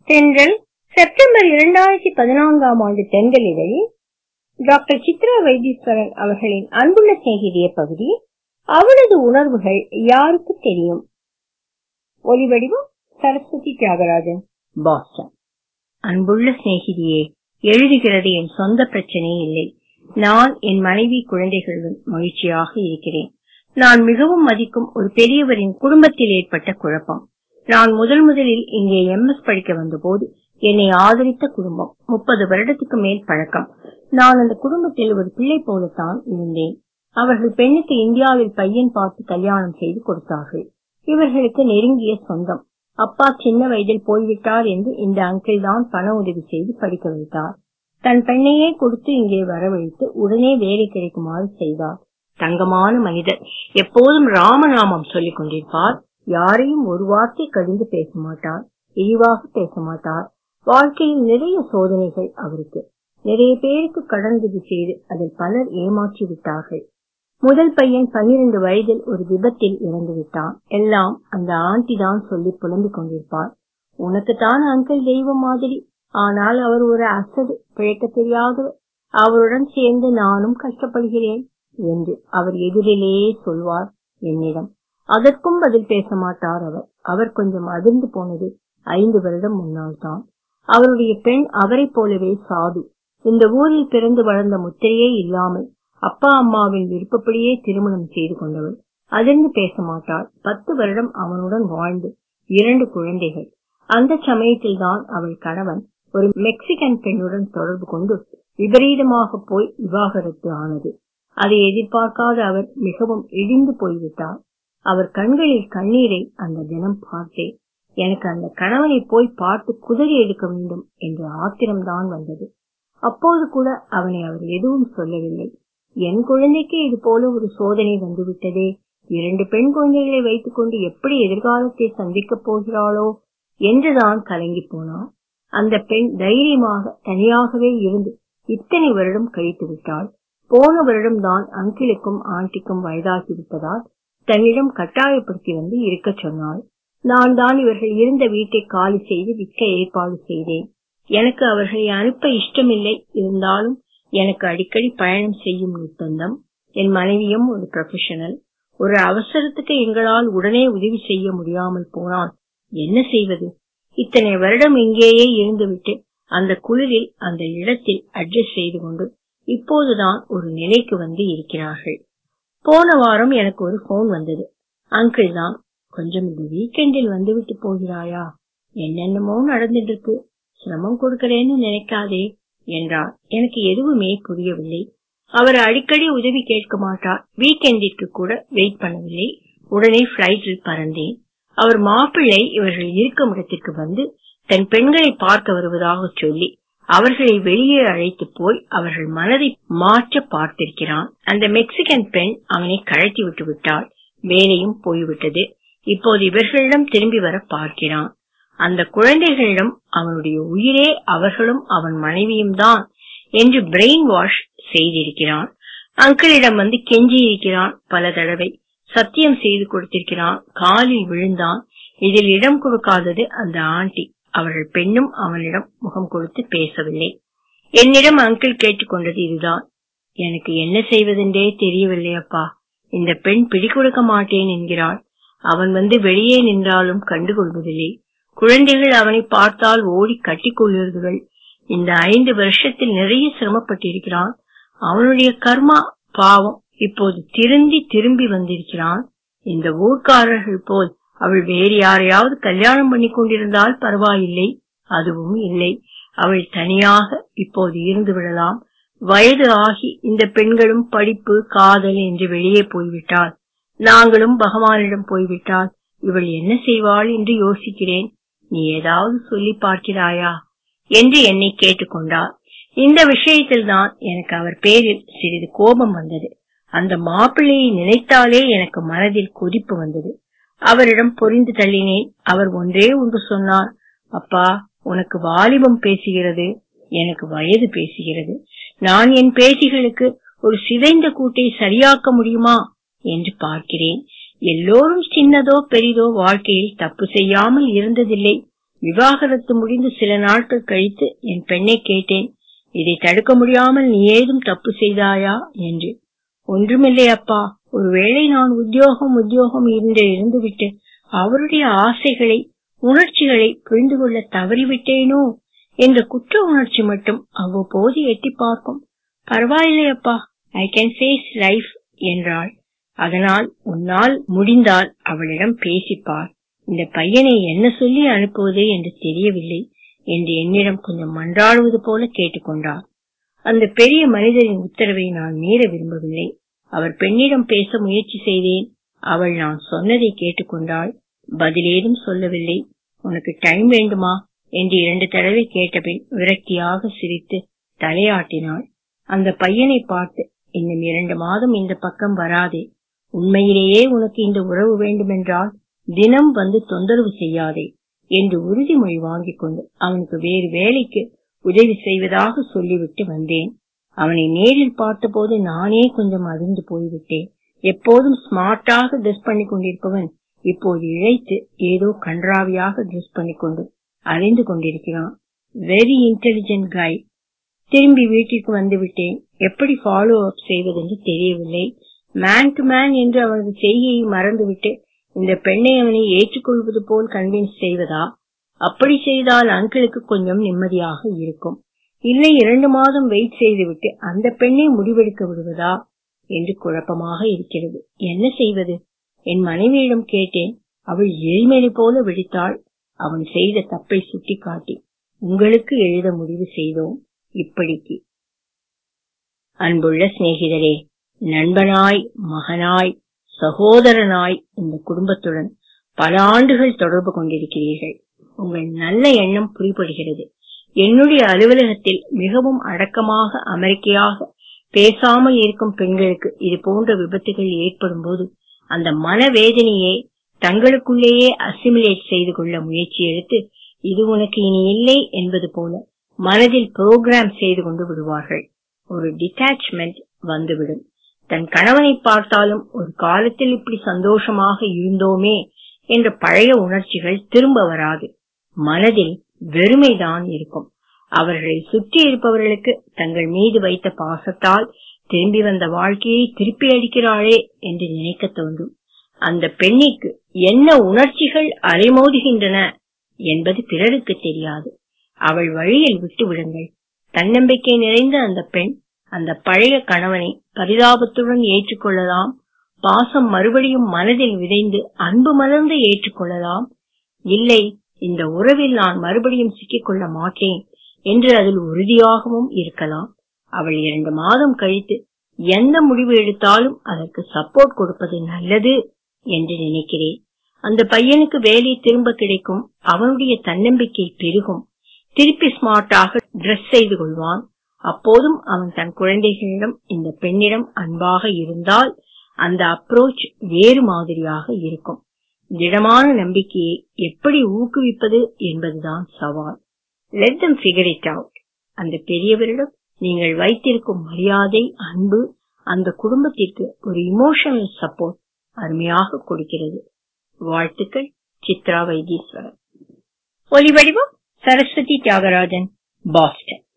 தென்றல் செப்டம்பர் இரண்டாயிரத்தி பதினான்காம் ஆண்டு தென்றல் இதழில் டாக்டர் சித்ரா வைத்தீஸ்வரன் அவர்களின் அன்புள்ள சிநேகிதிய பகுதியில் அவளது உணர்வுகள் யாருக்கு தெரியும் ஒலிவடிவம் சரஸ்வதி தியாகராஜன் பாஸ்டன் அன்புள்ள சிநேகிதியே எழுதுகிறது என் சொந்த பிரச்சனை இல்லை நான் என் மனைவி குழந்தைகளுடன் மகிழ்ச்சியாக இருக்கிறேன் நான் மிகவும் மதிக்கும் ஒரு பெரியவரின் குடும்பத்தில் ஏற்பட்ட குழப்பம் நான் முதல் முதலில் இங்கே எம்எஸ் படிக்க வந்தபோது என்னை ஆதரித்த குடும்பம் முப்பது வருடத்துக்கு மேல் பழக்கம் நான் அந்த குடும்பத்தில் ஒரு பிள்ளை போலத்தான் இருந்தேன் அவர்கள் பெண்ணுக்கு இந்தியாவில் பையன் பார்த்து கல்யாணம் செய்து கொடுத்தார்கள் இவர்களுக்கு நெருங்கிய சொந்தம் அப்பா சின்ன வயதில் போய்விட்டார் என்று இந்த அங்கிள் தான் பண உதவி செய்து படிக்க வைத்தார் தன் பெண்ணையே கொடுத்து இங்கே வரவழைத்து உடனே வேலை கிடைக்குமாறு செய்தார் தங்கமான மனிதர் எப்போதும் ராமநாமம் சொல்லிக் கொண்டிருப்பார் யாரையும் ஒரு வார்த்தை கடிந்து பேச மாட்டார் இழிவாக பேச மாட்டார் வாழ்க்கையில் நிறைய சோதனைகள் அவருக்கு நிறைய பேருக்கு கடந்தது செய்து அதில் பலர் ஏமாற்றி விட்டார்கள் முதல் பையன் பன்னிரண்டு வயதில் ஒரு விபத்தில் இறந்து விட்டான் எல்லாம் அந்த ஆண்டி தான் சொல்லி புலம்பிக் கொண்டிருப்பார் உனக்குத்தான் அங்கிள் தெய்வம் மாதிரி ஆனால் அவர் ஒரு அசடு பிழைக்க தெரியாதவர் அவருடன் சேர்ந்து நானும் கஷ்டப்படுகிறேன் என்று அவர் எதிரிலேயே சொல்வார் என்னிடம் அதற்கும் பதில் பேச மாட்டார் அவர் அவர் கொஞ்சம் அதிர்ந்து போனது ஐந்து வருடம் முன்னால் தான் அவருடைய பெண் அவரை போலவே சாது இந்த ஊரில் பிறந்து வளர்ந்த முத்திரையே இல்லாமல் அப்பா அம்மாவின் விருப்பப்படியே திருமணம் செய்து கொண்டவள் அதிர்ந்து பேச மாட்டாள் பத்து வருடம் அவனுடன் வாழ்ந்து இரண்டு குழந்தைகள் அந்த சமயத்தில் தான் அவள் கணவன் ஒரு மெக்சிகன் பெண்ணுடன் தொடர்பு கொண்டு விபரீதமாக போய் விவாகரத்து ஆனது அதை எதிர்பார்க்காத அவர் மிகவும் இடிந்து போய்விட்டார் அவர் கண்களில் கண்ணீரை அந்த தினம் பார்த்தேன் எனக்கு அந்த கணவனை போய் பார்த்து குதிரை எடுக்க வேண்டும் என்ற ஆத்திரம்தான் வந்தது அப்போது கூட அவனை அவர் எதுவும் சொல்லவில்லை என் குழந்தைக்கு இது போல ஒரு சோதனை வந்துவிட்டதே இரண்டு பெண் குழந்தைகளை வைத்துக் கொண்டு எப்படி எதிர்காலத்தை சந்திக்கப் போகிறாளோ என்றுதான் கலங்கி போனார் அந்த பெண் தைரியமாக தனியாகவே இருந்து இத்தனை வருடம் கழித்து விட்டாள் போன வருடம் தான் அங்கிளுக்கும் ஆண்டிக்கும் வயதாகிவிட்டதால் தன்னிடம் கட்டாயப்படுத்தி வந்து இருக்க சொன்னாள் நான் தான் இவர்கள் இருந்த வீட்டை காலி செய்து விற்க ஏற்பாடு செய்தேன் எனக்கு அவர்களை அனுப்ப இஷ்டமில்லை இருந்தாலும் எனக்கு அடிக்கடி பயணம் செய்யும் நிர்பந்தம் என் மனைவியும் ஒரு ப்ரொஃபஷனல் ஒரு அவசரத்துக்கு எங்களால் உடனே உதவி செய்ய முடியாமல் போனால் என்ன செய்வது இத்தனை வருடம் இங்கேயே இருந்துவிட்டு அந்த குளிரில் அந்த இடத்தில் அட்ஜஸ்ட் செய்து கொண்டு இப்போதுதான் ஒரு நிலைக்கு வந்து இருக்கிறார்கள் போன வாரம் எனக்கு ஒரு போன் வந்தது அங்கிள் தான் கொஞ்சம் இந்த வீக்கெண்டில் வந்துவிட்டு போகிறாயா என்னென்னமோ நடந்துட்டு இருக்கு சிரமம் கொடுக்கறேன்னு நினைக்காதே என்றார் எனக்கு எதுவுமே புரியவில்லை அவர் அடிக்கடி உதவி கேட்க மாட்டார் வீக்கெண்டிற்கு கூட வெயிட் பண்ணவில்லை உடனே பிளைட்டில் பறந்தேன் அவர் மாப்பிள்ளை இவர்கள் இருக்கும் இடத்திற்கு வந்து தன் பெண்களை பார்க்க வருவதாக சொல்லி அவர்களை வெளியே அழைத்து போய் அவர்கள் மனதை மாற்ற பார்த்திருக்கிறான் அந்த மெக்சிகன் பெண் அவனை கழட்டி விட்டு விட்டாள் வேலையும் போய்விட்டது இப்போது இவர்களிடம் திரும்பி வர பார்க்கிறான் அந்த குழந்தைகளிடம் அவனுடைய உயிரே அவர்களும் அவன் மனைவியும் தான் என்று பிரெயின் வாஷ் செய்திருக்கிறான் அங்கிளிடம் வந்து கெஞ்சி இருக்கிறான் பல தடவை சத்தியம் செய்து கொடுத்திருக்கிறான் காலில் விழுந்தான் இதில் இடம் கொடுக்காதது அந்த ஆண்டி அவர்கள் பெண்ணும் அவனிடம் முகம் கொடுத்து பேசவில்லை என்னிடம் அங்கிள் கேட்டுக்கொண்டது இதுதான் எனக்கு என்ன செய்வதென்றே தெரியவில்லை அப்பா இந்த பெண் பிடிக்கொடுக்க மாட்டேன் என்கிறாள் அவன் வந்து வெளியே நின்றாலும் கண்டுகொள்வதில்லை குழந்தைகள் அவனை பார்த்தால் ஓடி கட்டிக் கொள்ளுகிறார்கள் இந்த ஐந்து வருஷத்தில் நிறைய சிரமப்பட்டிருக்கிறான் அவனுடைய கர்மா பாவம் இப்போது திருந்தி திரும்பி வந்திருக்கிறான் இந்த ஊர்க்காரர்கள் போல் அவள் வேறு யாரையாவது கல்யாணம் பண்ணி கொண்டிருந்தால் பரவாயில்லை அதுவும் இல்லை அவள் தனியாக இப்போது இருந்து விடலாம் வயது ஆகி இந்த பெண்களும் படிப்பு காதல் என்று வெளியே போய்விட்டால் நாங்களும் பகவானிடம் போய்விட்டால் இவள் என்ன செய்வாள் என்று யோசிக்கிறேன் நீ ஏதாவது சொல்லி பார்க்கிறாயா என்று என்னை கேட்டுக்கொண்டார் இந்த விஷயத்தில் தான் எனக்கு அவர் பேரில் சிறிது கோபம் வந்தது அந்த மாப்பிள்ளையை நினைத்தாலே எனக்கு மனதில் கொதிப்பு வந்தது அவரிடம் பொறிந்து தள்ளினேன் அவர் ஒன்றே ஒன்று சொன்னார் அப்பா உனக்கு வாலிபம் பேசுகிறது எனக்கு வயது பேசுகிறது நான் என் பேசிகளுக்கு ஒரு சிதைந்த கூட்டை சரியாக்க முடியுமா என்று பார்க்கிறேன் எல்லோரும் சின்னதோ பெரிதோ வாழ்க்கையில் தப்பு செய்யாமல் இருந்ததில்லை விவாகரத்து முடிந்து சில நாட்கள் கழித்து என் பெண்ணை கேட்டேன் இதை தடுக்க முடியாமல் நீ ஏதும் தப்பு செய்தாயா என்று ஒன்றுமில்லை அப்பா ஒருவேளை நான் உத்தியோகம் உத்தியோகம் என்று இருந்துவிட்டு அவருடைய ஆசைகளை உணர்ச்சிகளை புரிந்து கொள்ள தவறிவிட்டேனோ என்ற குற்ற உணர்ச்சி மட்டும் அவ்வப்போது எட்டி பார்க்கும் பரவாயில்லை அப்பா ஐ கேன் ஃபேஸ் லைஃப் என்றாள் அதனால் உன்னால் முடிந்தால் அவளிடம் பேசிப்பார் இந்த பையனை என்ன சொல்லி அனுப்புவது என்று தெரியவில்லை என்று என்னிடம் கொஞ்சம் மன்றாடுவது போல கேட்டுக்கொண்டார் அந்த பெரிய மனிதரின் உத்தரவை நான் மீற விரும்பவில்லை அவர் பெண்ணிடம் பேச முயற்சி செய்தேன் அவள் நான் சொன்னதை கேட்டுக்கொண்டாள் பதிலேதும் சொல்லவில்லை உனக்கு டைம் வேண்டுமா என்று இரண்டு தடவை கேட்டபின் விரக்தியாக சிரித்து தலையாட்டினாள் அந்த பையனை பார்த்து இன்னும் இரண்டு மாதம் இந்த பக்கம் வராதே உண்மையிலேயே உனக்கு இந்த உறவு வேண்டுமென்றால் தினம் வந்து தொந்தரவு செய்யாதே என்று உறுதிமொழி வாங்கிக் கொண்டு அவனுக்கு வேறு வேலைக்கு உதவி செய்வதாக சொல்லிவிட்டு வந்தேன் அவனை நேரில் பார்த்தபோது நானே கொஞ்சம் அதிர்ந்து போய்விட்டேன் எப்போதும் ஸ்மார்ட்டாக ட்ரெஸ் பண்ணி கொண்டிருப்பவன் இப்போது இழைத்து ஏதோ கன்றாவியாக ட்ரெஸ் பண்ணிக்கொண்டு அலைந்து கொண்டிருக்கிறான் வெரி இன்டெலிஜென்ட் கை திரும்பி வீட்டிற்கு வந்து விட்டேன் எப்படி ஃபாலோ அப் செய்வதென்று தெரியவில்லை மேன் டு மேன் என்று அவனது செய்கையை மறந்துவிட்டு இந்த பெண்ணை அவனை ஏற்றுக்கொள்வது போல் கன்வின்ஸ் செய்வதா அப்படி செய்தால் அங்கிளுக்கு கொஞ்சம் நிம்மதியாக இருக்கும் இல்லை இரண்டு மாதம் வெயிட் செய்துவிட்டு அந்த பெண்ணை முடிவெடுக்க விடுவதா என்று குழப்பமாக இருக்கிறது என்ன செய்வது என் மனைவியிடம் கேட்டேன் அவள் எரிமலை போல வெடித்தாள் அவன் செய்த தப்பை சுட்டிக்காட்டி உங்களுக்கு எழுத முடிவு செய்தோம் இப்படிக்கு அன்புள்ள சிநேகிதரே நண்பனாய் மகனாய் சகோதரனாய் இந்த குடும்பத்துடன் பல ஆண்டுகள் தொடர்பு கொண்டிருக்கிறீர்கள் உங்கள் நல்ல எண்ணம் புரிபடுகிறது என்னுடைய அலுவலகத்தில் மிகவும் அடக்கமாக அமெரிக்கையாக பேசாமல் இருக்கும் பெண்களுக்கு இது போன்ற விபத்துகள் ஏற்படும் போது அந்த மனவேதனையை தங்களுக்குள்ளேயே அசிமுலேட் செய்து கொள்ள முயற்சி எடுத்து இது உனக்கு இனி இல்லை என்பது போல மனதில் புரோகிராம் செய்து கொண்டு விடுவார்கள் ஒரு டிட்டாச்மெண்ட் வந்துவிடும் தன் கணவனை பார்த்தாலும் ஒரு காலத்தில் இப்படி சந்தோஷமாக இருந்தோமே என்ற பழைய உணர்ச்சிகள் திரும்ப வராது மனதில் வெறுமைதான் இருக்கும் அவர்களை சுற்றி இருப்பவர்களுக்கு தங்கள் மீது வைத்த பாசத்தால் திரும்பி வந்த வாழ்க்கையை திருப்பி அடிக்கிறாளே என்று நினைக்க தோன்றும் அந்த பெண்ணிற்கு என்ன உணர்ச்சிகள் அலைமோதுகின்றன என்பது பிறருக்கு தெரியாது அவள் வழியில் விட்டு விடுங்கள் தன்னம்பிக்கை நிறைந்த அந்த பெண் அந்த பழைய கணவனை பரிதாபத்துடன் ஏற்றுக்கொள்ளலாம் பாசம் மறுபடியும் மனதில் விதைந்து அன்பு மலர்ந்து ஏற்றுக்கொள்ளலாம் இல்லை இந்த உறவில் நான் மறுபடியும் சிக்கிக்கொள்ள மாட்டேன் என்று அதில் உறுதியாகவும் இருக்கலாம் அவள் இரண்டு மாதம் கழித்து எந்த முடிவு எடுத்தாலும் அதற்கு சப்போர்ட் கொடுப்பது நல்லது என்று நினைக்கிறேன் அந்த பையனுக்கு வேலை திரும்ப கிடைக்கும் அவனுடைய தன்னம்பிக்கை பெருகும் திருப்பி ஸ்மார்ட்டாக ட்ரெஸ் செய்து கொள்வான் அப்போதும் அவன் தன் குழந்தைகளிடம் இந்த பெண்ணிடம் அன்பாக இருந்தால் அந்த அப்ரோச் வேறு மாதிரியாக இருக்கும் திடமான நம்பிக்கையை எப்படி ஊக்குவிப்பது என்பதுதான் சவால் let them figure it out அந்த பெரியவரிடம் நீங்கள் வைத்திருக்கும் மரியாதை அன்பு அந்த குடும்பத்திற்கு ஒரு இமோஷனல் சப்போர்ட் அருமையாக கொடுக்கிறது வாழ்த்துக்கள் சித்ரா வைத்தீஸ்வரன் ஒலி வடிவம் சரஸ்வதி தியாகராஜன் பாஸ்டன்